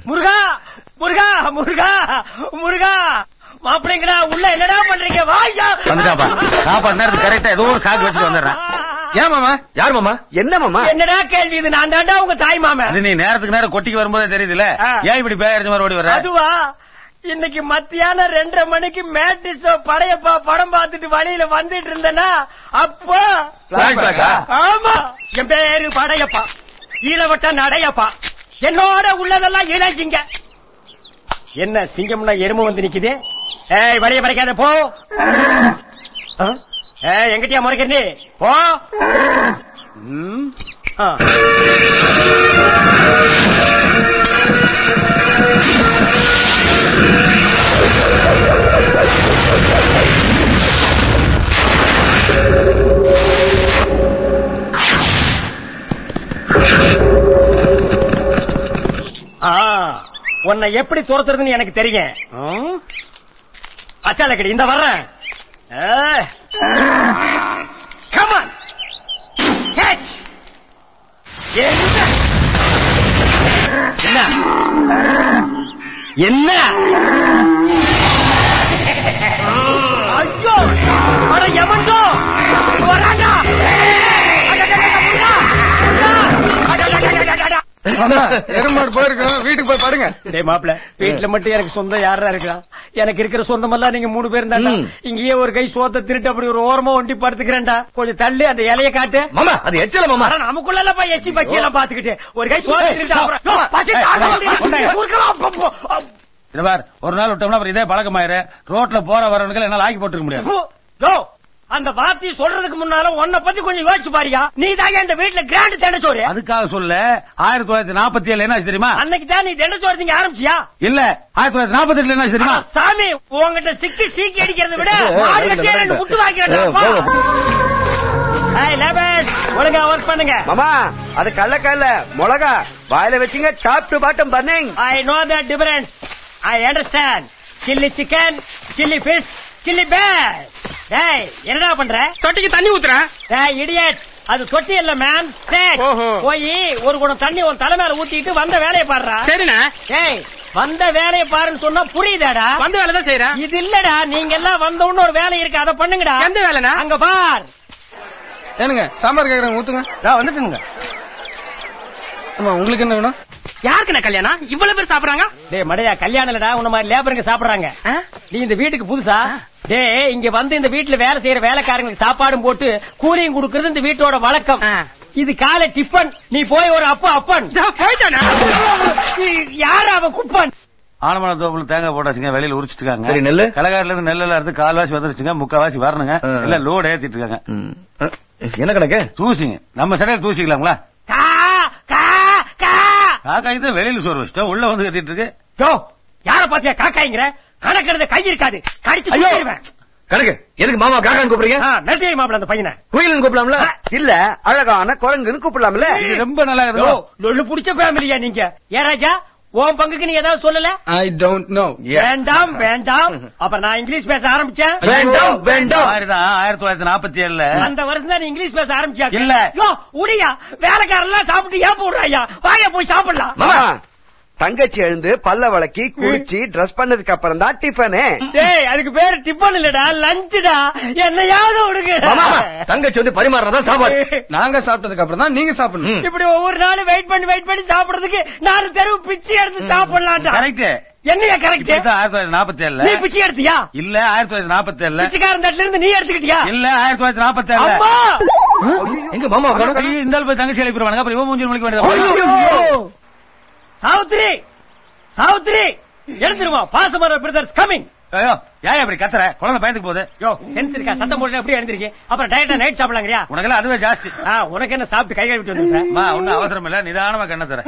முருகா முருகா முருகா முருகா மாப்பிள்ளைங்களா உள்ள என்னடா பண்றீங்க வாயா வந்துட்டாப்பா சாப்பாடு நேரத்துக்கு கரெக்டா ஏதோ ஒரு சாக்கு வச்சுட்டு வந்துடுறேன் ஏன் மாமா யார் மாமா என்ன மாமா என்னடா கேள்வி இது நான் தாண்டா உங்க தாய் மாமன் அது நீ நேரத்துக்கு நேரம் கொட்டிக்கு வரும்போதே தெரியுதுல ஆ. ஏன் இப்படி பேரடிச்ச மாதிரி ஓடி வர அதுவா இன்னைக்கு மத்தியானம் ரெண்டரை மணிக்கு மேட்ரி ஷோ படையப்பா படம் பார்த்துட்டு வழியில வந்துட்டு இருந்தேனா அப்போ Flashback ஆ? ஆமா என் பேரு படையப்பா ஈழவட்ட நடையப்பா என்னோட உள்ளதெல்லாம் இளைஞ்சிங்க என்ன சிங்கம்னா எருமை வந்து நிக்குது ஏய் வழிய பறைக்காத போ ஆ? ஏய் எங்கிட்டயா முறைக்கிறீ போ ம். ஆ. ஆ, உன்னை எப்படி துரத்துறதுன்னு எனக்கு தெரியும் ம்? அச்சாலக்கடி இந்த வர்றேன் கமான் என்ன என்ன ஐயோ அட எவன்டோ வராண்டா எருமாடு போயிருக்கோம் வீட்டுக்கு போய் பாருங்க டேய் மாப்ள வீட்டுல மட்டும் எனக்கு சொந்தம் யாரா இருக்கா எனக்கு இருக்கிற சொந்தமெல்லாம் நீங்க மூணு பேர் தான்டா ம். இங்கேயே ஒரு கை சோத்த திருட்டு அப்படி ஒரு ஓரமா ஒண்டி படுத்துக்கிறேன்டா கொஞ்சம் தள்ளி அந்த இலைய காட்டு மாமா அது எச்சல மாமா அட, நமக்குள்ள போய் எச்சி பச்சி எல்லாம் பாத்துக்கிட்டு ஒரு கை சோத்த ஏய், திருட்டு அப்புறம் யோ, ஏய், பசி ஏய், தாங்க ஏய், முடியல. கொண்டாங்க. குறுக்கமா, போ, போ. இத பார் ஒரு நாள் விட்டோம்னா அப்புறம் இதே பழக்கமாயிரு ரோட்ல போற வரவனுக்கு என்னால ஆக்கி போட்டுக்க முடியாது போ. யோ, அந்த வார்த்தையை சொல்றதுக்கு முன்னால உன்னை பத்தி கொஞ்சம் யோசிச்சு பாரியா நீ தான் இந்த வீட்டுல கிராண்ட் தண்டச்சோறு அதுக்காக சொல்ல ஆயிரத்தி தொள்ளாயிரத்தி நாற்பத்தி ஏழு என்ன ஆச்சு தெரியுமா அன்னைக்கு தான் நீ தண்டச்சோறு திங்க ஆரம்பிச்சியா இல்ல ஆயிரத்தி தொள்ளாயிரத்தி நாற்பத்தி எட்டுல என்ன ஆச்சு தெரியுமா அட, சாமி உங்ககிட்ட சிக்கி சீக்கி அடிக்கிறத விட ஏய், ஏய், மாடு கட்டியே ஏய், ரெண்டு ஏய், முட்டு ஏய், வாங்கிறேன் போதும். ஏய் லேபஸ் ஒழுங்கா ஒர்க் பண்ணுங்க மாமா அது கள்ளக்கல்ல மிளகா வாயில வச்சீங்க டாப் டு பாட்டம் பண்ணிங் I know the difference. I understand. Chili chicken, chili fish, chili bear. டேய் என்னடா பண்ற தொட்டிக்கு தண்ணி ஊத்துறேன் டேய் இடியட் அது தொட்டி இல்ல மேம் ஸ்டேட் ஓஹோ. போய் ஒரு குடம் தண்ணி உன் தலை மேல ஊத்திட்டு வந்த வேலையை பாடுறா சரிண்ணே டேய் வந்த வேலையை பாருன்னு சொன்னா புரியுதாடா வந்த வேலை தான் செய்யறேன் இது இல்லடா நீங்க எல்லாம் வந்த உடனே ஒரு வேலை இருக்கு அதை பண்ணுங்கடா எந்த வேலைண்ணா அங்க பார் ஏனுங்க சாம்பார் கேக்குறேன் ஊத்துங்க நான் வந்துட்டுங்க ஆமா உங்களுக்கு என்ன வேணும் யாருக்குண்ணே கல்யாணம் இவ்வளவு பேர் சாப்பிடுறாங்க டேய் மடையா கல்யாணம் இல்லடா உன்ன மாதிரி லேபருங்க சாப்பிடுறாங்க ஆ? நீ இந்த வீட்டுக்கு புதுசா டேய் இங்க வந்து இந்த வீட்டுல வேலை செய்யற வேலைக்காரங்களுக்கு சாப்பாடும் போட்டு கூலியும் கொடுக்கறது இந்த வீட்டோட வழக்கம் ஆ. இது காலை டிஃபன் நீ போய் ஒரு அப்பா அப்பன் இதோ போயிட்டானா யாரு அவன் குப்பன் ஆனமலை தோப்புல தேங்காய் போட்டாச்சுங்க வெளியில உரிச்சிட்டு சரி, நெல்லு? கலகாரில இருந்து நெல்லுல இருந்து கால்வாசி வந்துருச்சுங்க முக்காவாசி வரணுங்க ஆ. இல்ல லோடு ஏத்திட்டு இருக்காங்க என்ன கணக்கு தூசிங்க நம்ம சடையில தூசிக்கலாங்களா கா கா கா காக்கா இது வெளியில சோறு வச்சுட்டோம் உள்ள வந்து கட்டிட்டு இருக்கு யோ யார பாத்தியா காக்காய்ங்கிற கணக்கிறது கை இருக்காது கடிச்சு ஐயோ. குத்திடுவேன். கணக்கு எதுக்கு மாமா காக்கான்னு கூப்பிடுறீங்க ஆ, நன்றி மாப்பிள அந்த பையனை குயிலுன்னு கூப்பிடலாம்ல இல்ல அழகான குரங்குன்னு கூப்பிடலாம்ல இது ரொம்ப நல்லா யோ இருக்கு லொல்லு புடிச்ச ஃபேமிலியா நீங்க ஏன் ராஜா உன் பங்குக்கு நீ ஏதாவது சொல்லல ஐ டோன்ட் நோ வேண்டாம் வேண்டாம் அப்ப நான் இங்கிலீஷ் பேச ஆரம்பிச்சேன் வேண்டாம் வேண்டாம் மாதிரிதான் ஆயிரத்தி தொள்ளாயிரத்தி நாற்பத்தி ஏழுல அந்த வருஷம் தான் நீ இங்கிலீஷ் பேச ஆரம்பிச்சா இல்ல. யோ உடியா வேலைக்காரெல்லாம் சாப்பிட்டு ஏன் போடுறாயா வாயா போய் சாப்பிடலாம் மாமா தங்கச்சி எழுந்து பல்ல வளக்கி குளிச்சு ட்ரெஸ் பண்ணதுக்கு அப்புறம் தான் டிஃபனு டேய் அதுக்கு பேரு டிஃபன் இல்லடா லஞ்சுடா என்னையாவது மாமா விடுங்க தங்கச்சி வந்து பரிமாறதா சாப்பாடு நாங்க சாப்பிட்டதுக்கு அப்புறம் தான் நீங்க சாப்பிடணும் இப்படி ஒவ்வொரு நாளும் வெயிட் பண்ணி வெயிட் பண்ணி சாப்பிடுறதுக்கு நாலு தெருவு பிச்சை எடுத்து சாப்பிடலாம்டா கரெக்ட் என்னையா கரெக்ட் ஆயிரத்தி தொள்ளாயிரத்தி நாற்பத்தி ஏழுல நீ பிச்சை எடுத்தியா இல்ல ஆயிரத்தி தொள்ளாயிரத்தி நாற்பத்தி ஏழுல பிச்சைக்காரன் தட்டுல இருந்து நீ எடுத்துக்கிட்டியா இல்ல ஆயிரத்தி தொள்ளாயிரத்தி நாற்பத்தி அம்மா ஏழுல எங்க மாமா ஐயோ, இந்த ஆள் போய் தங்கச்சி எழுப்பிடுவாங்க அப்புறம் இவன் மூஞ்சி முழிக்க வேண்டியது ஐயோ! சாவித்திரி சாவித்திரி எழுந்துருமா பாசமர பிரதர்ஸ் கமிங் ஐயோ ஏன் இப்படி கத்துற குழந்தை பயந்துக்கு போகுது யோ சென்ஸ் இருக்கா சத்தம் போட்டு எப்படி எழுந்திருக்கீங்க அப்புறம் டயட்டா நைட் சாப்பிடலாங்கறியா உனக்கெல்லாம் அதுவே ஜாஸ்தி ஆ, உனக்கு என்ன சாப்பிட்டு கை கழுவிட்டு வந்துருக்கேன் அம்மா ஒண்ணும் அவசரம் இல்ல நிதானமா கண்ண தர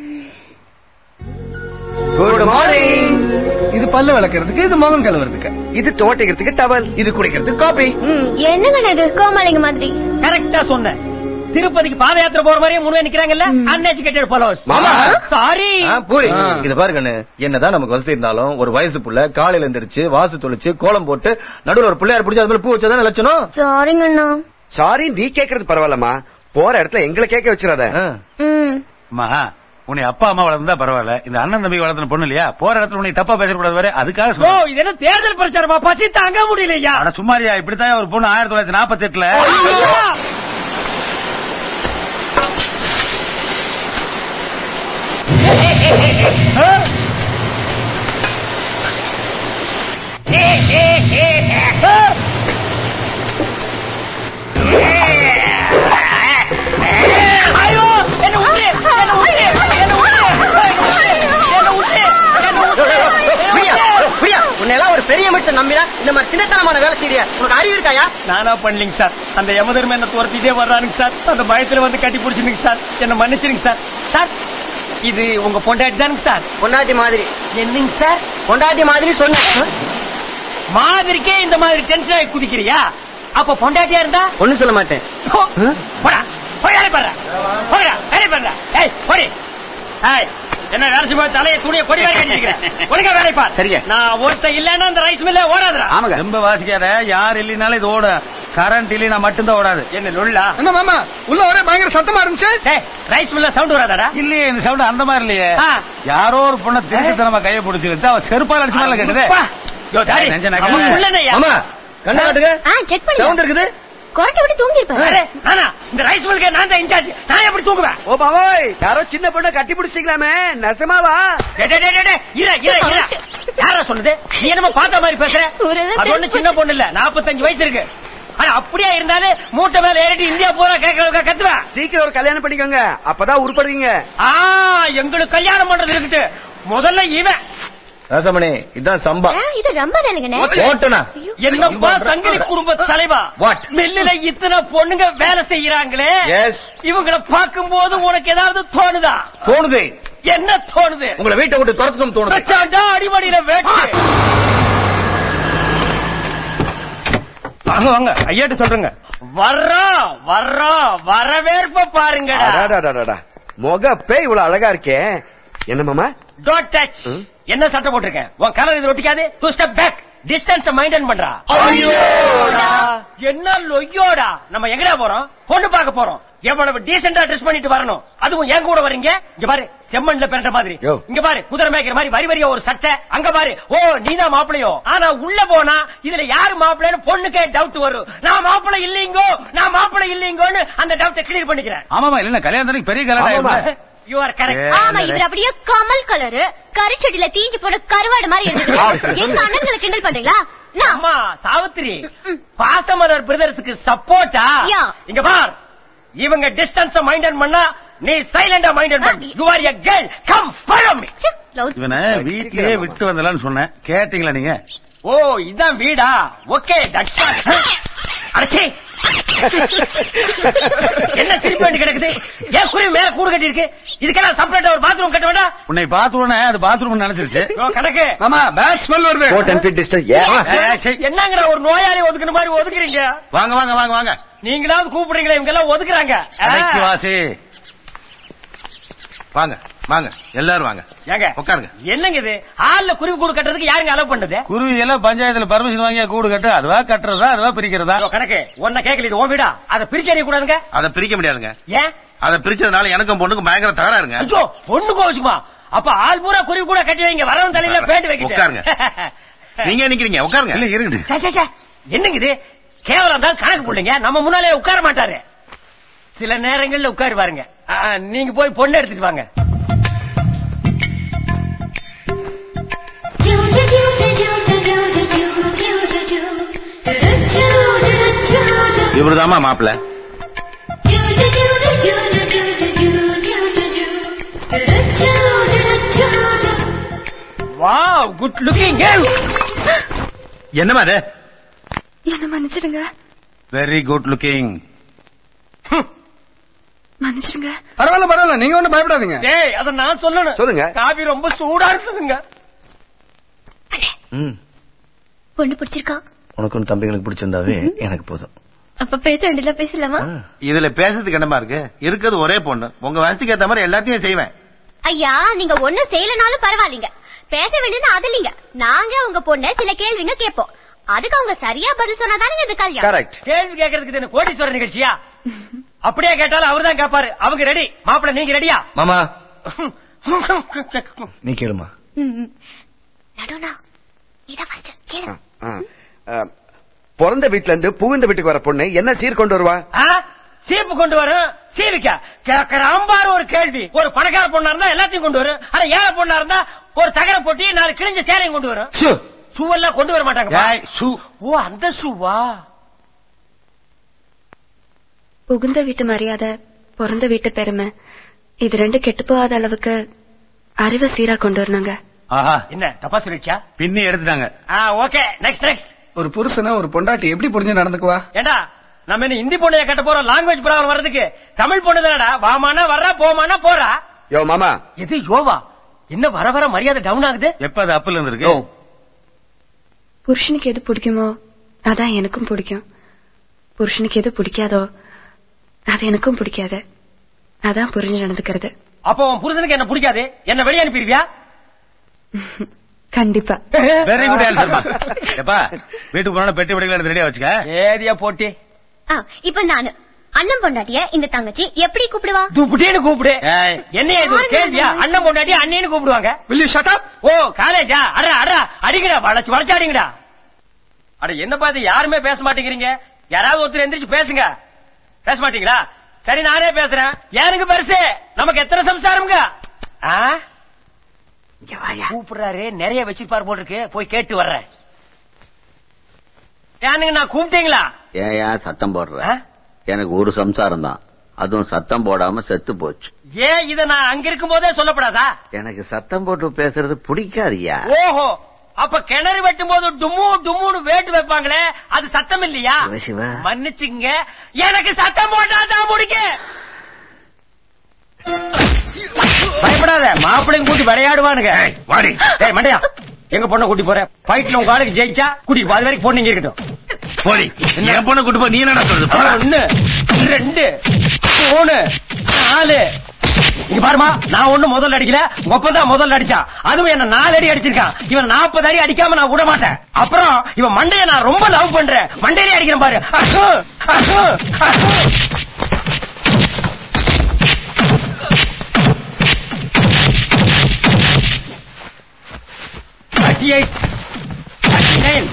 குட் மார்னிங் இது பல்ல விளக்குறதுக்கு இது முகம் கழுவுறதுக்கு இது துவட்டிக்கிறதுக்கு டவல் இது குடிக்கிறதுக்கு காபி என்னங்க இது கோமாளிங்க மாதிரி கரெக்டா சொன்னேன் திருப்பதிக்கு பாத யாத்திரை போற மாதிரியே முன்னே நிக்கிறாங்கல்ல அன்எஜுகேட்டட் ஃபாலோவர்ஸ் மாமா. சாரி ஆ, பூரி ஆ. இத பாரு கண்ணு என்னதான் நமக்கு வசதி இருந்தாலும் ஒரு வயசு புள்ள காலையில எந்திரிச்சு வாசு தொளிச்சு கோலம் போட்டு நடுவுல ஒரு பிள்ளையார் பிடிச்சு அது மேல பூ வச்சாதானே லட்சணம் சாரிங்க அண்ணா சாரி நீ கேக்குறது பரவாயில்லம்மா போற இடத்துல எங்களை கேட்க வச்சிடாத ஆ. ம் அம்மா உன்னை அப்பா அம்மா வளர்ந்தா பரவாயில்ல இந்த அண்ணன் தம்பி வளர்த்துன பொண்ணு இல்லையா போற இடத்துல உன்னை தப்பா பேசக்கூடாது வேற அதுக்காக ஓ சொல்றேன். இது என்ன தேர்தல் பிரச்சாரமா பசி தாங்க முடியலையா அட சும்மாரியா இப்படித்தான் ஒரு பொண்ணு ஆயிரத்தி தொள்ளாயிரத்தி நாற்பத்தி எட்டுல ஐயோ என்ன விட்டு என்ன விட்டு என்ன விட்டு என்ன விட்டு என்ன விட்டு பிரியா பிரியா உன்னை எல்லாம் ஒரு பெரிய மனுஷன் நம்பினா இந்த மாதிரி சின்னத்தனமான வேலை செய்ய உனக்கு அறிவு இருக்காயா நானா பண்ணலிங்க சார் அந்த யமதர்ம என்ன துரத்திட்டே வர்றானுங்க சார் அந்த பயத்துல வந்து கட்டி பிடிச்சிருங்க சார் என்ன மன்னிச்சிருங்க சார் சார் இது உங்க பொண்டாட்டி தானுங்க சார் பொண்டாட்டி மாதிரி என்னங்க சார் பொண்டாட்டி மாதிரி சொன்ன மாதிரிக்கே இந்த மாதிரி டென்ஷன் ஆகி குதிக்கிறியா அப்ப பொண்டாட்டியா இருந்தா ஒண்ணும் சொல்ல மாட்டேன் போ, போடா போய் வேலை பாடுற போடா வேலை பாடுற ஏய் போடி ஏய் என்ன வேலை சும்மா தலையை துணியை கொடி வேலை கட்டிக்கிறேன் ஒழுங்கா வேலை பார் சரிங்க. நான் ஒருத்தன் இல்லைன்னா அந்த ரைஸ் மில்ல ஓடாதுடா ஆமாங்க ரொம்ப வாசிக்காத யார் இல்லைனாலும் இது ஓடும் கரண்ட் இல்லைனா மட்டும்தான் ஓடாது என்ன நொல்லா என்ன மாமா உள்ள ஒரே பயங்கர சத்தமா இருந்துச்சு டேய் ரைஸ் மில்ல சவுண்ட் வராதாடா இல்லையே இந்த சவுண்ட் அந்த மாதிரி இல்லையே ஆ. யாரோ ஒரு பொண்ணை திருட்டுத்தனமா கையை பிடிச்சிருக்கு அவ செருப்பால் அடிச்ச மாதிரி கேக்குது அப்பா. யோ, டாடி, நெஞ்ச நக்கல. அவன் உள்ளனையா? மாமா கண்ண காட்டுங்க ஆ செக் சவுண்ட் பண்ணி இருக்குது குரட்டை விட்டு தூங்கி இருப்பாரு அரே, நானா? இந்த ரைஸ் மில்லுக்கு நான் தான் இன்சார்ஜ் நான் எப்படி தூங்குவேன் ஓ பாவோய் யாரோ சின்ன பொண்ணை கட்டி பிடிச்சிக்கலாமே நெசமாவா டேய், டேய், டேய், டேய், இரு, இரு, இரு. யாரா சொன்னது நீ என்னமோ பார்த்த மாதிரி பேசுற ஒரு அது ஒண்ணு சின்ன பொண்ணு இல்ல நாற்பத்தஞ்சு வயசு இருக்கு ஆனா அப்படியே இருந்தாலும் மூட்டை மேல ஏறிட்டு இந்தியா பூரா கேட்க கத்துவேன் சீக்கிரம் ஒரு கல்யாணம் பண்ணிக்கோங்க அப்பதான் உருப்படுவீங்க ஆ எங்களுக்கு கல்யாணம் பண்றது இருக்குது முதல்ல இவன் ராசமணி இதான் சம்பா ஆ, இது ரொம்ப நல்லங்கண்ணே ஓட்டனா என்னப்பா சங்கிலி குடும்ப தலைவா What? மில்லுல இத்தனை பொண்ணுங்க வேலை செய்யறாங்களே எஸ் இவங்கள பார்க்கும்போது உனக்கு ஏதாவது தோணுதா தோணுது என்ன தோணுது உங்களை வீட்டை விட்டு துரத்தணும் தோணுது வச்சாண்டா அடிமடியில வேட்டு வாங்க வாங்க ஐயாட்டு சொல்றேங்க வர்றோம் வர்றோம் வரவேற்ப பாருங்க அடாடாடாடா. முகப்பே இவ்வளவு அழகா இருக்கே என்ன மாமா டோன்ட் டச் ம்? என்ன சட்டை போட்டிருக்கேன் உன் கலர் இது ஒட்டிக்காது two step back distance maintain பண்றா ஐயோடா. என்ன லொய்யோடா நம்ம எங்கடா போறோம் பொண்ணு பார்க்க போறோம் எவ்வளவு டீசெண்டா ட்ரெஸ் பண்ணிட்டு வரணும் அதுவும் என் கூட வரீங்க இங்க பாரு செம்மண்ல பிறந்த மாதிரி யோ. இங்க பாரு குதிரை மேய்க்கிற மாதிரி வரி வரியா ஒரு சட்டை அங்க பாரு ஓ நீதான் மாப்பிளையோ ஆனா உள்ள போனா இதுல யாரு மாப்பிள்ளைன்னு பொண்ணுக்கே டவுட் வரும் நான் மாப்பிள்ளை இல்லீங்கோ நான் மாப்பிள்ளை இல்லீங்கோன்னு அந்த டவுட்டை கிளியர் பண்ணிக்கிறேன் ஆமாமா இல்ல கல்யாணத்துக்கு பெரிய கல்யாணம் ஆமாமா. ஆயிடுச்சு. யூ ஆர் கரெக்ட் ஏ. ஆமா இவர் அப்படியே கமல் கலரு கரிச்சட்டில தீஞ்சு போன கருவாடு மாதிரி இருந்தது எங்க அண்ணன்களை கிண்டல் பண்றீங்களா நான் அம்மா சாவித்திரி பாசமலர் பிரதர்ஸுக்கு சப்போர்ட்டா யா. இங்க பார் இவங்க டிஸ்டன்ஸ் மெயின்டைன் பண்ணா நீ சைலண்டா மெயின்டைன் பண்ணு you are a girl come follow me ச்சே, லவ் இவனை வீட்லயே விட்டு வந்தலாம்னு சொன்னேன் கேட்டீங்களா நீங்க ஓ இதான் வீடா ஓகே தட்ஸ் அடச்சே என்ன திருப்பி வேண்டி கிடக்குது ஏன் குருவி மேல கூடு கட்டி இருக்கு இதுக்கெல்லாம் செப்பரேட்டா ஒரு பாத்ரூம் கட்ட வேண்டாம் உன்னை பார்த்த உடனே அது பாத்ரூம் நினைச்சிருச்சு ஓ, கணக்கு மாமா பேட் ஸ்மெல் வருது ஃபோர் டென் ஃபீட் டிஸ்டன்ஸ் ஏய், சீ. என்னங்கிற ஒரு நோயாளி ஒதுக்குற மாதிரி ஒதுக்குறீங்க வாங்க வாங்க வாங்க வாங்க நீங்களாவது கூப்பிடுறீங்களா இவங்க எல்லாம் ஒதுக்குறாங்க கடைக்கு ஆ. வாசி வாங்க வாங்க எல்லாரும் வாங்க ஏங்க உட்காருங்க என்னங்க இது ஹால்ல குருவி கூடு கட்டுறதுக்கு யாருங்க அலோவ் பண்ணது குருவி எல்லாம் பஞ்சாயத்துல பர்மிஷன் வாங்கியா கூடு கட்டு அதுவா கட்டுறதா அதுவா பிரிக்கிறதா இதோ கணக்கு ஒன்ன கேக்கல இது உன் வீடா அதை பிரிச்சு அறிய கூடாதுங்க அதை பிரிக்க முடியாதுங்க ஏன் அதை பிரிச்சதுனால எனக்கும் பொண்ணுக்கும் பயங்கர தகராறுங்க ஐயோ பொண்ணு கோச்சுமா அப்ப ஆள் பூரா குருவி கூட கட்டி வைங்க வரவன் தலையில பேண்ட் வைக்கிட்டு உட்காருங்க. நீங்க நிக்கிறீங்க உட்காருங்க இல்ல இருக்குது சே, சே, சே. என்னங்க இது கேவலம் தான் கணக்கு போடுங்க நம்ம முன்னாலே உட்கார மாட்டாரு சில நேரங்கள்ல உட்காரு பாருங்க ஆ, நீங்க போய் பொண்ணு எடுத்துட்டு வாங்க இவருதாம்மா மாப்பிள்ள வாவ் குட் லுக்கிங் கேர்ள் என்னமா அது என்ன மன்னிச்சிடுங்க வெரி குட் லுக்கிங் மன்னிச்சிடுங்க பரவாயில்ல பரவாயில்ல நீங்க ஒண்ணும் பயப்படாதீங்க டேய் அத நான் சொல்லணும் சொல்லுங்க. காபி ரொம்ப சூடா இருக்குதுங்க ம் பொண்ணு பிடிச்சிருக்கா உனக்கும் தம்பிகளுக்கு பிடிச்சிருந்தாவே எனக்கு போதும் அப்ப பேச வேண்டியல பேசலாமா ஆ. இதுல பேசுறதுக்கு என்னமா இருக்கு இருக்கிறது ஒரே பொண்ணு உங்க வசதிக்கு ஏத்த மாதிரி எல்லாத்தையும் செய்வேன் ஐயா நீங்க ஒண்ணும் செய்யலனாலும் பரவாயில்லைங்க பேச வேண்டியது அது இல்லைங்க நாங்க உங்க பொண்ண சில கேள்விங்க கேட்போம் அதுக்கு அவங்க சரியா பதில் சொன்னாதானே இது கல்யாணம் கரெக்ட் கேள்வி கேட்கறதுக்கு இது என்ன கோடீஸ்வரர் நிகழ்ச்சியா அப்படியே கேட்டாலும் அவர்தான் கேட்பாரு அவங்க ரெடி மாப்பிள்ள நீங்க ரெடியா மாமா நீ கேளுமா நடுனா நீதான் first. கேளு ஆ, ஆ. பிறந்த வீட்ல இருந்து புகுந்த வீட்டுக்கு வர பொண்ணு என்ன சீர் கொண்டு வருவா ஆ? சீப்பு கொண்டு வரும் சீவிக்கா கேக்குற அம்பாரு ஒரு கேள்வி ஒரு பணக்கார பொண்ணா இருந்தா எல்லாத்தையும் கொண்டு வரும் ஆனா ஏழை பொண்ணா இருந்தா ஒரு தகர போட்டி நாலு கிழிஞ்ச சேலையும் கொண்டு வரும் சு. ஷூவெல்லாம் கொண்டு வர மாட்டாங்க ஏய், ஷூ. ஓ அந்த ஷூவா புகுந்த வீட்டு மரியாதை பிறந்த வீட்டு பெருமை இது ரெண்டு கெட்டு போகாத அளவுக்கு அறிவை சீரா கொண்டு வரணுங்க ஆஹா என்ன தப்பா சொல்லிடுச்சா பின்னி எடுத்துட்டாங்க ஆ ஓகே நெக்ஸ்ட் நெக்ஸ்ட் ஒரு புருஷனை ஒரு பொண்டாட்டி எப்படி புரிஞ்சு நடந்துக்குவா ஏண்டா நம்ம என்ன ஹிந்தி பொண்ணைய கட்ட போறோம் லாங்குவேஜ் ப்ராப்ளம் வர்றதுக்கு தமிழ் பொண்ணு தானடா வாமானா வர்றா போமானா போறா யோ மாமா இது யோவா என்ன வர வர மரியாதை டவுன் ஆகுது எப்ப அது அப்பில் இருந்திருக்கு புருஷனுக்கு எது பிடிக்குமோ அதான் எனக்கும் பிடிக்கும் புருஷனுக்கு எது பிடிக்காதோ அது எனக்கும் பிடிக்காது அதான் புரிஞ்சு நடந்துக்கிறது அப்போ உன் புருஷனுக்கு என்ன பிடிக்காது என்ன வெளியே அனுப்பிடுவியா கண்டிப்பா வெரி குட் ஆன்சர் எப்பா வீட்டுக்கு போனா பெட்டி படைகளை எடுத்து ரெடியா வச்சுக்க ஏதியா போட்டி ஆ, இப்ப நானு அண்ணன் பொண்டாட்டிய இந்த தங்கச்சி எப்படி கூப்பிடுவா துப்புட்டேன்னு கூப்பிடு ஏய். என்னையா இது ஒரு கேள்வியா அண்ணன் பொண்டாட்டி அண்ணின்னு கூப்பிடுவாங்க will you shut up ஓ காலேஜா அடா அடா அடிங்கடா வளைச்சு வளைச்சு அடிங்கடா அட என்ன பார்த்து யாருமே பேச மாட்டேங்கிறீங்க யாராவது ஒருத்தர் எந்திரிச்சு பேசுங்க பேச மாட்டீங்களா சரி நானே பேசுறேன் யாருக்கு பெருசு நமக்கு எத்தனை சம்சாரம்ங்க ஆ? கூப்பிடுறாரு நிறைய வச்சிருப்பாரு போல் இருக்கு போய் கேட்டு வர்றேன் ஏனுங்க நான் கூப்பிட்டீங்களா ஏன் ஏன் சத்தம் போடுற ஆ? எனக்கு ஒரு சம்சாரம் தான் அதுவும் சத்தம் போடாம செத்து போச்சு ஏன் இத நான் அங்க இருக்கும் போதே சொல்லப்படாதா எனக்கு சத்தம் போட்டு பேசுறது பிடிக்காதியா ஓஹோ அப்ப கிணறு வெட்டும் போது டும்மு டும்முன்னு வேட்டு வைப்பாங்களே அது சத்தம் இல்லையா சிவ, சிவ. மன்னிச்சுங்க எனக்கு சத்தம் போட்டா தான் முடிக்க பயப்படாத மாப்பிள்ளையும் கூட்டி விளையாடுவானுங்க வாடி டேய் மண்டையா எங்க பொண்ணை கூட்டி போற ஃபைட்ல உங்க ஆளுக்கு ஜெயிச்சா கூட்டி போ. அது வரைக்கும் பொண்ணு இங்க இருக்கட்டும் போடி என் பொண்ணை கூட்டு போய் நீ என்ன சொல்றது போடா. ஒண்ணு ரெண்டு மூணு நாலு இங்க பாருமா நான் ஒண்ணு முதல்ல அடிக்கல தான் முதல்ல அடிச்சான் அதுவும் என்ன நாலு அடி அடிச்சிருக்கான் இவன் நாற்பது அடி அடிக்காம நான் விட மாட்டேன் அப்புறம் இவன் மண்டைய நான் ரொம்ப லவ் பண்றேன் மண்டையிலே அடிக்கிறேன் பாரு அஹு, அஹு, அஹு. Thirty-eight, thirty-nine.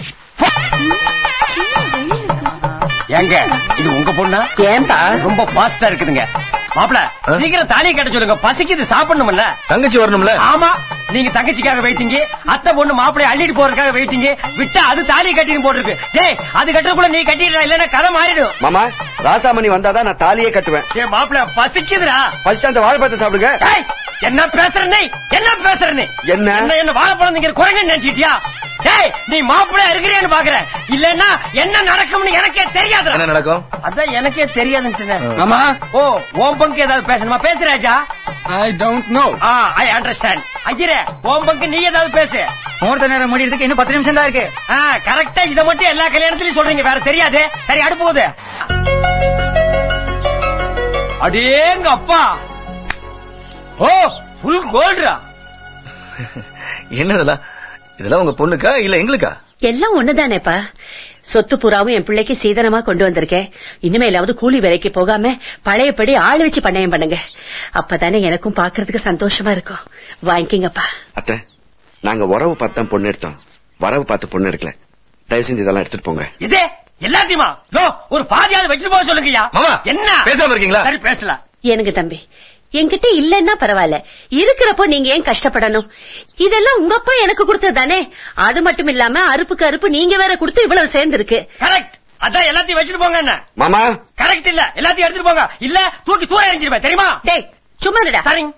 ஏங்க இது உங்க பொண்ணா ஏன்பா ரொம்ப பாஸ்டா இருக்குதுங்க மாப்பிள ஆ? சீக்கிரம் தாலியை கட்ட சொல்லுங்க பசிக்குது சாப்பிடணும்ல தங்கச்சி வரணும்ல ஆமா நீங்க தங்கச்சிக்காக வெயிட்டிங்க அத்தை பொண்ணு மாப்பிளை அள்ளிட்டு போறதுக்காக வெயிட்டிங்க விட்டா அது தாலி கட்டின்னு போட்டிருக்கு டேய் அது கட்டுறதுக்குள்ள நீ கட்டிடுறா இல்லன்னா கதை மாறிடும் மாமா ராசாமணி வந்தாதான் நான் தாலியே கட்டுவேன் ஏ மாப்பிள பசிக்குதுடா ஃபர்ஸ்ட் அந்த வாழைப்பழத்தை சாப்பிடுங்க டேய், என்ன பேசுற நீ என்ன பேசுற நீ என்ன? என்ன என்ன வாழைப்பழம் நீங்க குரங்கு நினைச்சிட்டியா டேய் நீ மாப்பிளை இருக்கிறேன்னு பாக்குற இல்லன்னா என்ன நடக்கும்னு எனக்கே தெரியாது என்ன நடக்கும் அதான் எனக்கே தெரியாதுன்னு ஆமா ஓ ஓம் பங்கு ஏதாவது பேசணுமா பேசுறாஜா I don't know ah I understand ஐயரே ஓம் பங்கு நீ ஏதாவது பேசு முகூர்த்த நேரம் முடியறதுக்கு இன்னும் பத்து நிமிஷம் தான் இருக்கு ஆ கரெக்டா இத மட்டும் எல்லா கல்யாணத்திலயும் சொல்றீங்க வேற தெரியாது சரி அடுப்பு போகுது அடேங்க அப்பா ஓ ஃபுல் கோல்டா என்ன இதெல்லாம் இதெல்லாம் உங்க பொண்ணுக்கா இல்ல எங்களுக்கா எல்லாம் ஒண்ணுதானேப்பா சொத்து புறாவும் என் பிள்ளைக்கு சீதனமா கொண்டு வந்திருக்கேன் இனிமேலாவது கூலி வேலைக்கு போகாம பழையபடி ஆள் வச்சு பண்ணையம் பண்ணுங்க அப்பதானே எனக்கும் பாக்குறதுக்கு சந்தோஷமா இருக்கும் வாங்கிக்கங்கப்பா அத்தை நாங்க உறவு பார்த்து தான் பொண்ணு எடுத்தோம் வரவு பார்த்து பொண்ணு எடுக்கல தயவு செஞ்சு இதெல்லாம் எடுத்துட்டு போங்க இதே எல்லாத்தையுமா யோ ஒரு பாதியாவது வச்சுட்டு போக சொல்லுங்கய்யா மாமா, என்ன பேசாம இருக்கீங்களா? சரி பேசலாம் எனக்கு தம்பி என்கிட்ட இல்லன்னா பரவாயில்ல இருக்கிறப்போ நீங்க ஏன் கஷ்டப்படணும் இதெல்லாம் உங்க அப்பா எனக்கு கொடுத்தது தானே அது மட்டும் இல்லாம அறுப்புக்கு அறுப்பு நீங்க வேற கொடுத்து இவ்வளவு சேர்ந்திருக்கு கரெக்ட் அதான் எல்லாத்தையும் வச்சுட்டு போங்க என்ன மாமா கரெக்ட் இல்ல எல்லாத்தையும் எடுத்துட்டு போங்க இல்ல தூக்கி தூர எறிஞ்சிருவேன் தெரியுமா டேய் சும்மா இருடா. சரிங்க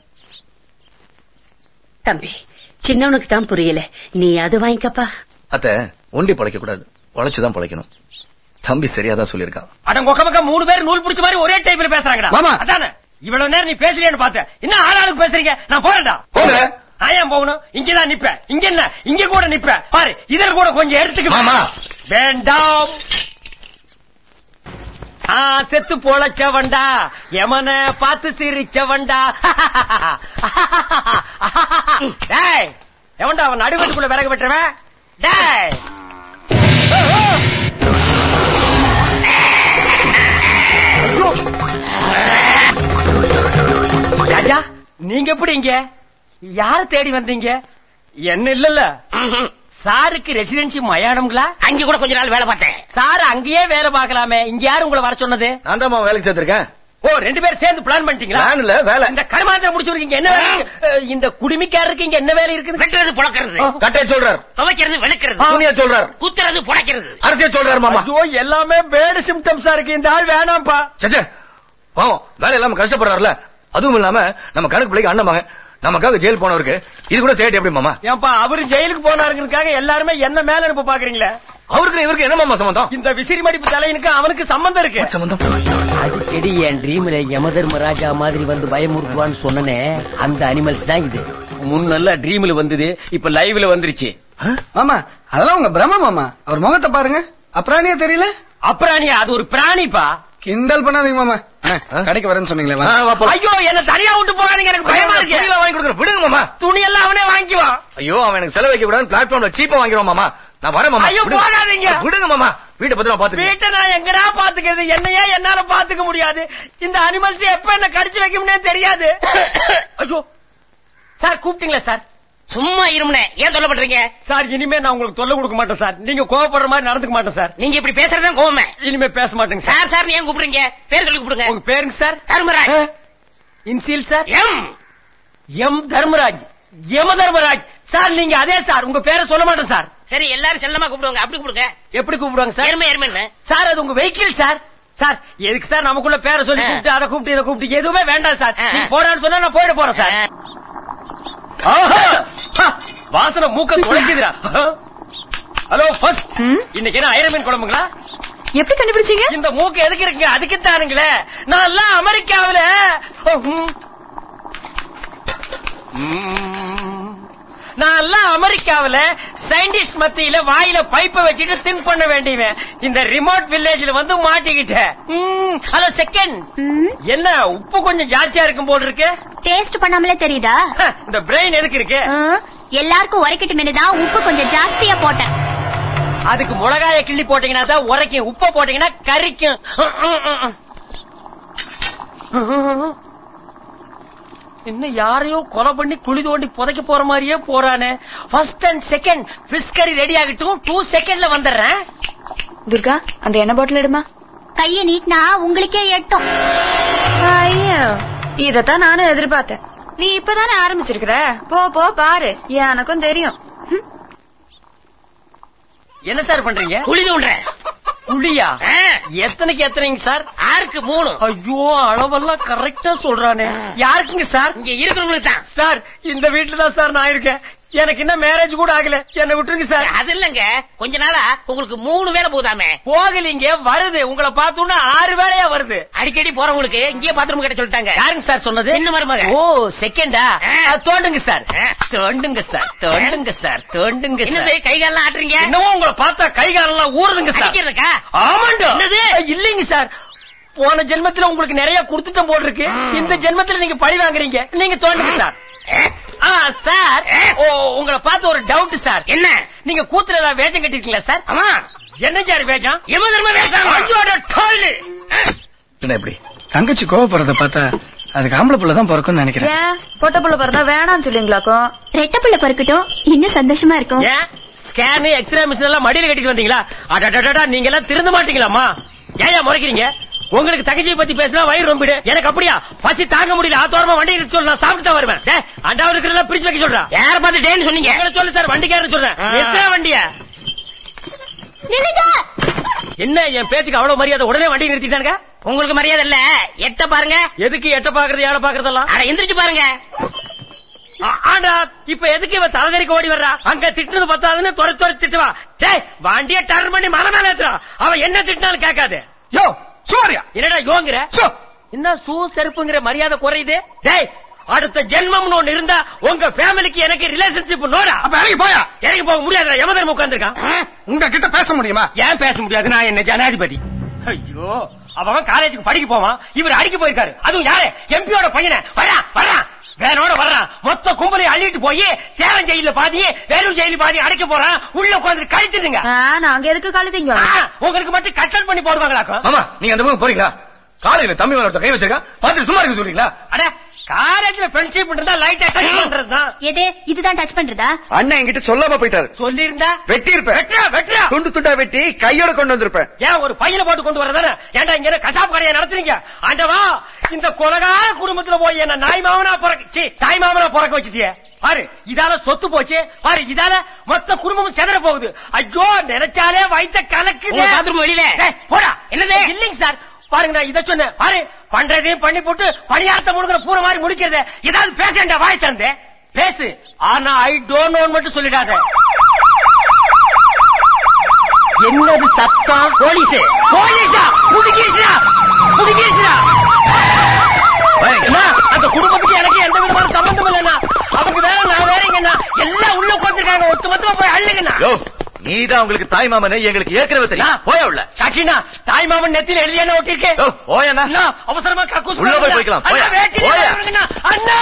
தம்பி சின்னவனுக்கு தான் புரியல நீ அது வாங்கிக்கப்பா அத்த ஒண்டி பழைக்க கூடாது உழைச்சுதான் பழைக்கணும் தம்பி சரியா தான் சொல்லியிருக்கான் அட கொக்க பக்கம் மூணு பேர் நூல் பிடிச்ச மாதிரி ஒரே டைப்ல பேசுறாங்கடா மாமா. அதானே இவ்வளவு நேரம் நீ பேசலையேன்னு பார்த்தேன் என்ன ஆளாளுக்கு பேசுறீங்க நான் போறேன்டா போங்க. நான் ஏன் போகணும் இங்கதான் நிப்பேன் இங்க என்ன இங்க கூட நிப்பேன் பாரு இதில் கூட கொஞ்சம் எடுத்துக்க மாமா. வேண்டாம் ஆ செத்து பொழைச்சவன்டா யமன பார்த்து சிரிச்சவன்டா டேய் எவன்டா அவன் நடுவட்டுக்குள்ள விறகு வெட்டுறவன் டேய் ஐயோ. ராஜா நீங்க எப்படி இங்க யார தேடி வந்தீங்க என்ன இல்லல்ல சாருக்கு ரெசிடென்சி மயானம்களா அங்க கூட கொஞ்ச நாள் வேலை பார்த்தேன் சார் அங்கேயே வேலை பார்க்கலாமே இங்க யாரு உங்களை வர சொன்னது நான் தான் மாமா வேலைக்கு சேர்த்திருக்கேன் ஓ ரெண்டு பேரும் சேர்ந்து பிளான் பண்ணிட்டீங்களா Plan இல்ல, வேலை. இந்த கருமாந்திரம் முடிச்சிருக்கீங்க என்ன வேலை இருக்கு? அஹ், இந்த குடிமிக்காரருக்கு இங்க என்ன வேலை இருக்குது வெட்டுறது புழக்கிறது கட்டைய சொல்றார் துவைக்கிறது வெளுக்கிறது துணியா சொல்றார் குத்துறது புடைக்கிறது அரசியா சொல்றாரு மாமா ஐயோ எல்லாமே பேடு சிம்டம்ஸா இருக்கு இந்த ஆள் வேணாம்ப்பா சச்சே பாவம் வேலை இல்லாம கஷ்டப்படுறாருல அதுவும் இல்லாம நம்ம கணக்கு பிள்ளைக்கு அண்ணன் மகன் நமக்காக ஜெயில் போனவருக்கு இது கூட சேட்டு எப்படி மாமா ஏன்பா அவரு ஜெயிலுக்கு போனாருங்கிறதுக்காக எல்லாருமே என்ன மேல அனுப்ப பாக்குறீங்களே அவருக்கு இவருக்கு என்ன மாமா சம்பந்தம் இந்த விசிறி மடிப்பு தலையனுக்கு அவனுக்கு சம்பந்தம் இருக்கு சம்பந்தம் அடிக்கடி என் ட்ரீம்ல யமதர்ம ராஜா மாதிரி வந்து பயமுறுத்துவான்னு சொன்னனே அந்த அனிமல்ஸ் தான் இது முன்னல்ல ட்ரீம்ல வந்தது இப்ப லைவ்ல வந்துருச்சு மாமா அதெல்லாம் உங்க பிரம்ம மாமா அவர் முகத்தை பாருங்க அப்புறானியா தெரியல அப்புறாணியா அது ஒரு பிராணிப்பா கிண்டல் பண்ணாதீங்க மாமா அண்ணே, கடைக்கு வரேன்னு சொன்னீங்களே ஆ, வாங்க. வா போலாம். ஐயோ என்ன தனியா விட்டு போகாதீங்க எனக்கு பயமா இருக்கு துணியெல்லாம் வாங்கி கொடுக்குறேன் விடுங்க மாமா துணி எல்லாம் அவனே வாங்கிக்குவான் ஐயோ அவன் எனக்கு செலவு வைக்க கூடாது பிளாட்ஃபார்ம்ல சீப்பா வாங்கிடுவான் மாமா நான் வரேன் மாமா ஐயோ, விடுங்க. போகாதீங்க. விடுங்க மாமா வீட்டை பத்திரமா பாத்துக்கங்க வீட்டை நான் எங்கடா பாத்துக்கிறது என்னையே என்னால பாத்துக்க முடியாது இந்த அனிமல்ஸ் எப்ப என்ன கடிச்சு வைக்கும்னே தெரியாது ஐயோ சார் கூப்பிட்டீங்களா சார் சும்மா இருமுனே ஏன் சொல்ல பண்றீங்க சார் இனிமே நான் உங்களுக்கு தொல்லை கொடுக்க மாட்டேன் சார் நீங்க கோவப்படுற மாதிரி நடந்துக்க மாட்டேன் சார் நீங்க இப்படி பேசுறதுதான் கோவமே இனிமே பேச மாட்டேங்க சார் சார் சார் ஏன் கூப்பிடுறீங்க பேர் சொல்லி கூப்பிடுங்க உங்க பேருங்க சார் தர்மராஜ் இன்சில் sir M M Dharmaraj Yama Dharmaraj sir நீங்க அதே சார் உங்க பேரை சொல்ல மாட்டேன் சார் சரி எல்லாரும் செல்லமா கூப்பிடுவாங்க அப்படி கூப்பிடுங்க எப்படி கூப்பிடுவாங்க சார் எருமை எருமை சார் அது உங்க வெஹிக்கிள் சார் சார் எதுக்கு சார் நமக்குள்ள பேரை சொல்லி ஆ. கூப்பிட்டு அதை கூப்பிட்டு இதை கூப்பிட்டு எதுவுமே வேண்டாம் சார் ஆ. நீங்க போடான்னு சொன்னா நான் போயிட போறேன் சார் ஆஹா! ஹா! வாசனை மூக்க துளைக்குதுடா ஹலோ ஃபர்ஸ்ட் ம்? இன்னைக்கு என்ன ஐரமீன் குழம்புங்களா எப்படி கண்டுபிடிச்சீங்க இந்த மூக்கு எதுக்கு இருக்குங்க அதுக்கு தானுங்களே நான் எல்லாம் அமெரிக்காவில ம். ம். நான் எல்லாம் அமெரிக்காவில சயின்டிஸ்ட் மத்தியில வாயில பைப்பை வச்சுட்டு திங்க் பண்ண வேண்டியவன் இந்த ரிமோட் வில்லேஜ்ல வந்து மாட்டிக்கிட்டேன் ம். ஹலோ செகண்ட் என்ன உப்பு கொஞ்சம் ஜாஸ்தியா இருக்கும் போல் இருக்கு டேஸ்ட் பண்ணாமலே தெரியுதா ஹ, இந்த பிரெயின் எதுக்கு இருக்கு ஆ, எல்லாருக்கும் உரைக்கட்டு தான் உப்பு கொஞ்சம் ஜாஸ்தியா போட்டேன் அதுக்கு மிளகாய கிள்ளி போட்டீங்கன்னா தான் உரைக்கும் உப்ப போட்டீங்கன்னா கரிக்கும் இன்னும் யாரையோ கொலை பண்ணி குழி தோண்டி புதைக்க போற மாதிரியே போறானே first and second fish curry ready ஆகட்டும் டூ செகண்ட்ல வந்துடுறேன் துர்கா அந்த எண்ணெய் பாட்டில் எடுமா கைய நீட்டினா உங்களுக்கே எட்டும் ஐயோ இதத்தான் நானும் எதிர்பார்த்தேன் நீ இப்பதானே ஆரம்பிச்சிருக்கிற போ போ பாரு எனக்கும் தெரியும் ம். என்ன சார் பண்றீங்க குழி தோன்றேன் குழியா ஆ. எத்தனைக்கு எத்தனைங்க சார் ஆறுக்கு மூணு ஐயோ அளவெல்லாம் கரெக்டா சொல்றானே யாருக்குங்க சார் இங்க இருக்கிறவங்களுக்கு தான் சார் இந்த வீட்டுல தான் சார் நான் இருக்கேன் எனக்கு இன்னும் மேரேஜ் கூட ஆகல என்ன விட்டுருங்க சார் அது இல்லங்க கொஞ்ச நாளா உங்களுக்கு மூணு வேலை போகுதாமே போகலீங்க வருது உங்களை பார்த்தோன்னா ஆறு வேலையா வருது அடிக்கடி போறவங்களுக்கு இங்கேயே பாத்ரூம் கிட்ட சொல்லிட்டாங்க யாருங்க சார் சொன்னது சின்ன மருமக. ஓ செகண்டா ஆ. தோண்டுங்க சார் ஆ. தோண்டுங்க சார் தோண்டுங்க சார் தோண்டுங்க என்னது சார் கை காலெல்லாம் ஆட்டுறீங்க என்னவோ உங்களை பார்த்தா கை காலெல்லாம் ஊறுதுங்க சார் அடிக்கிறதுக்கா ஆமாண்டா என்னது? இல்லைங்க சார் போன ஜென்மத்துல உங்களுக்கு நிறைய கொடுத்துட்டோம் போல் இருக்கு ம். இந்த ஜென்மத்துல நீங்க பழி வாங்குறீங்க நீங்க தோண்டுங்க சார் ஆ சார் ஆ. ஓ உங்களை பார்த்து ஒரு டவுட் சார் என்ன நீங்க கூத்துல ஏதாவது வேஷம் கட்டிருக்கீங்களா சார் ஆமா என்ன சார் வேஷம் எம தர்ம வேஷம் ஐயோ, அட டோலு. என்ன எப்படி தங்கச்சி கோவப்படுறத பார்த்தா அதுக்கு ஆம்பளை புள்ள தான் பிறக்கும்னு நினைக்கிறேன் ஏன் பொட்ட புள்ள பிறந்தா வேணாம்னு சொல்லுவீங்களாக்கும் ரெட்டை பிள்ளை பொறுக்கட்டும் இன்னும் சந்தோஷமா இருக்கும் ஏன் ஸ்கேனு எக்ஸ்ரே மிஷின் எல்லாம் மடியில கட்டிட்டு வந்தீங்களா அடடடடா நீங்க எல்லாம் திருந்த மாட்டீங்களாமா ஏன் முறைக்கிறீங்க உங்களுக்கு தங்கச்சியை பத்தி பேசினா வயிறு ரொம்பிடு எனக்கு அப்படியா பசி தாங்க முடியல ஆத்தோரமா வண்டி நிறுத்தி சொல்லு நான் சாப்பிட்டு தான் வருவேன் டேய், அண்டாவது இருக்கிறதெல்லாம் பிரிச்சு வைக்க சொல்றேன் யார பார்த்து டேன்னு சொன்னீங்க எங்களை சொல்லு சார் வண்டிக்காரன்னு சொல்றேன் ஆ. எத்தனை வண்டிய நில்லுங்க என்ன என் பேச்சுக்கு அவ்வளவு மரியாதை உடனே வண்டி நிறுத்திட்டானுங்க உங்களுக்கு மரியாதை இல்ல எட்ட பாருங்க எதுக்கு எட்ட பாக்குறது ஏழை பாக்குறதெல்லாம் அட எந்திரிச்சு பாருங்க ஆ- ஆண்டா இப்ப எதுக்கு இவ தலகரிக்கு ஓடி வர்றா அங்க திட்டுனது பத்தாதுன்னு துறை துறை திட்டுவா டேய் வண்டிய டர்ன் பண்ணி மலை மேல ஏத்துறா அவன் என்ன திட்டினாலும் கேட்காது யோ சூரியா என்னடா யோங்கிற சோ என்ன சூ செருப்புங்கிற மரியாதை குறையுது டேய் அடுத்த ஜென்மம்னு ஒண்ணு இருந்தா உங்க ஃபேமிலிக்கு எனக்கு ரிலேஷன்ஷிப் நோடா அப்ப இறங்கி போயா இறங்கி போக முடியாது யமதர்ம உட்கார்ந்துருக்கான் உங்க கிட்ட பேச முடியுமா ஏன் பேச முடியாது நான் என்ன ஜனாதிபதி ஐயோ அவன் காலேஜுக்கு படிக்க போவான் இவர் அடிக்க போயிருக்காரு அதுவும் யாரு எம்பியோட பையனை வரான் வரான் வேனோட வர்றான் மொத்த கும்பலை அள்ளிட்டு போய் சேலம் ஜெயில பாதி வேலூர் ஜெயில பாதி அடைக்க போறான் உள்ள உட்காந்து கழிச்சிருங்க ஆ, நாங்க எதுக்கு கழுதிங்க உங்களுக்கு மட்டும் கட்டல் பண்ணி போடுவாங்களாக்கும் மாமா நீங்க அந்த பக்கம் போறீங்களா காலையில தம்பி மேல ஒருத்தன் கை வச்சிருக்கா பார்த்துட்டு சும்மா இருக்க சொல்றீங்களா அட காலேஜ்ல ஃப்ரெண்ட்ஷிப் இருந்தா லைட்டா டச் பண்றதுதான் எது இதுதான் டச் பண்றதா அண்ணன் என்கிட்ட சொல்லாம போயிட்டாரு சொல்லியிருந்தா வெட்டி இருப்பேன் வெட்டுறா வெட்டுறா துண்டு துண்டா வெட்டி கையோட கொண்டு வந்திருப்பேன் ஏன் ஒரு பையில போட்டு கொண்டு வரதானே ஏன்டா இங்க என்ன கசாப்பு கடையை நடத்துறீங்க ஆண்டவா இந்த கொலகார குடும்பத்துல போய் என்ன நாய் மாமனா பிறக்க சீ, தாய் மாமனா பிறக்க வச்சுட்டியே பாரு இதால சொத்து போச்சு பாரு இதால மொத்த குடும்பமும் செதற போகுது ஐயோ நினைச்சாலே வைத்த கலக்குது உங்க bathroom வெளியில. ஏய், போடா என்னது? இல்லைங்க சார் பாருங்க நான் இதை சொன்னேன் பாரு பண்றதையும் பண்ணி போட்டு பணியாரத்தை முழுக்கிற பூர மாதிரி முடிக்கிறது ஏதாவது பேசேன்டா வாய் தந்து பேசு ஆனா ஐ டோன்ட் நோன் மட்டும் சொல்லிடாத என்னது சத்தம் போலீஸ் போலீஸா முடுக்கீசா முடுக்கீசா அந்த குடும்பத்துக்கு எனக்கு எந்த விதமான சம்பந்தம் இல்லைண்ணா அவங்க வேற நான் வேறங்கண்ணா எல்லாம் உள்ள உட்காந்துருக்காங்க ஒத்து மொத்தமா போய் அள்ளுங்கண்ணா யோ நீதான் உங்களுக்கு தாய் மாமனே எங்களுக்கு ஏற்கனவே தெரியும் போய உள்ள சக்கினா தாய் மாமன் நெத்தியில எழுதி என்ன ஒட்டிருக்கு யோ, போயண்ணா. அண்ணா, அவசரமா கக்கூஸ் உள்ள போய் பண்ணுங்க. போய்க்கலாம். அண்ணா, போயா. வேட்டியில போயா. வருதுங்கண்ணா. அண்ணா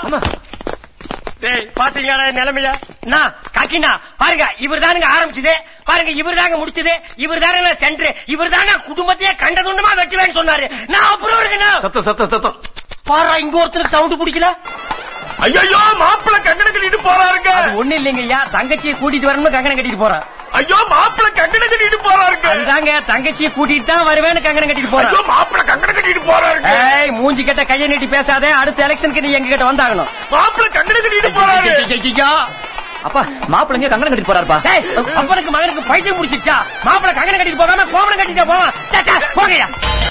டேய் பாத்தீங்களா என் நிலைமையா நான் காக்கினா பாருங்க இவர் தானுங்க ஆரம்பிச்சது பாருங்க இவர் தாங்க முடிச்சது இவர் தானுங்க சென்று இவர் தாங்க குடும்பத்தையே கண்டதுண்டமா வெட்டுவேன்னு சொன்னாரு நான் அப்புறம் இருக்குண்ணா சத்தம் சத்தம் சத்தம் பாரு இங்க ஒருத்தருக்கு சவுண்ட் பிடிக்கல ஐயோ மாப்பிள்ள கங்கணம் கட்டிட்டு போறாருங்க அது ஒண்ணு இல்லைங்கய்யா தங்கச்சியை கூட்டிட்டு வரணும்னு கங்கணம் கட்டிட்டு போறான் ஐயோ மாப்பிள்ள கங்கணம் கட்டிட்டு போறாருங்க அதுதாங்க தங்கச்சியை கூட்டிட்டு தான் வருவேன்னு கங்கணம் கட்டிட்டு போறான் மாப்பிள்ள கங்கணம் கட்டிட்டு போறாருங்க ஏய் மூஞ்சி கிட்ட கையை நீட்டி பேசாதே அடுத்த எலெக்ஷனுக்கு நீ எங்க கிட்ட வந்தாகணும் மாப்பிள்ள கங்கணம் கட்டிட்டு போறாரு ஐயா அப்பா மாப்பிள்ளைங்க கங்கணம் கட்டிட்டு போறாருப்பா டேய், அப்பனுக்கு மகனுக்கு பைத்தியம் முடிச்சிருச்சா மாப்பிள கங்கணம் கட்டிட்டு போகாம கோமணம் கட்டிட்டு போவான் சே, சே, போங்கய்யா